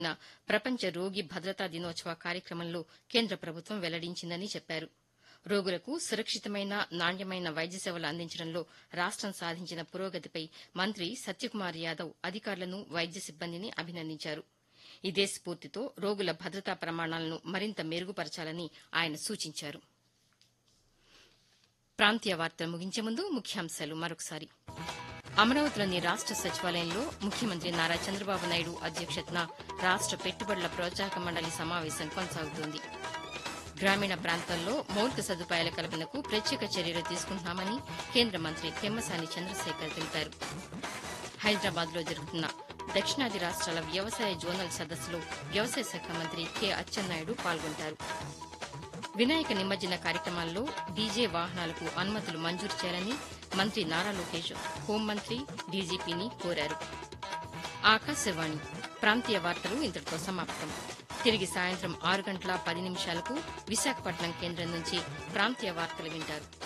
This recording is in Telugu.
ప్రపంచ రోగి భద్రతా దినోత్సవ కార్యక్రమంలో కేంద్ర ప్రభుత్వం వెల్లడించిందని చెప్పారు రోగులకు సురక్షితమైన నాణ్యమైన వైద్య సేవలు అందించడంలో రాష్టం సాధించిన పురోగతిపై మంత్రి సత్యకుమార్ యాదవ్ అధికారులను వైద్య సిబ్బందిని అభినందించారు ఇదే స్ఫూర్తితో రోగుల భద్రతా ప్రమాణాలను మరింత మెరుగుపరచాలని ఆయన సూచించారు ప్రాంతీయ వార్తలు ముగించే ముందు ముఖ్యాంశాలు మరొకసారి అమరావతిలోని రాష్ట సచివాలయంలో ముఖ్యమంత్రి నారా చంద్రబాబు నాయుడు అధ్యక్షతన రాష్ట పెట్టుబడుల ప్రోత్సాహక మండలి సమావేశం కొనసాగుతోంది గ్రామీణ ప్రాంతాల్లో మౌలిక సదుపాయాల కల్పనకు ప్రత్యేక చర్యలు తీసుకుంటున్నామని కేంద్ర మంత్రి పెమ్మసాని చంద్రశేఖర్ తెలిపారు హైదరాబాద్ లో జరుగుతున్న దక్షిణాది రాష్ట్రాల వ్యవసాయ జోనల్ సదస్సులో వ్యవసాయ శాఖ మంత్రి కె అచ్చెన్నాయుడు పాల్గొంటారు వినాయక నిమజ్జన కార్యక్రమాల్లో డీజే వాహనాలకు అనుమతులు మంజూరు చేయాలని మంత్రి నారా లోకేష్ హోంమంత్రి డీజీపీని కోరారు ఆకాశవాణి ప్రాంతీయ వార్తలు ఇంతటితో సమాప్తం తిరిగి సాయంత్రం ఆరు గంటల పది నిమిషాలకు విశాఖపట్నం కేంద్రం నుంచి ప్రాంతీయ వార్తలు వింటారు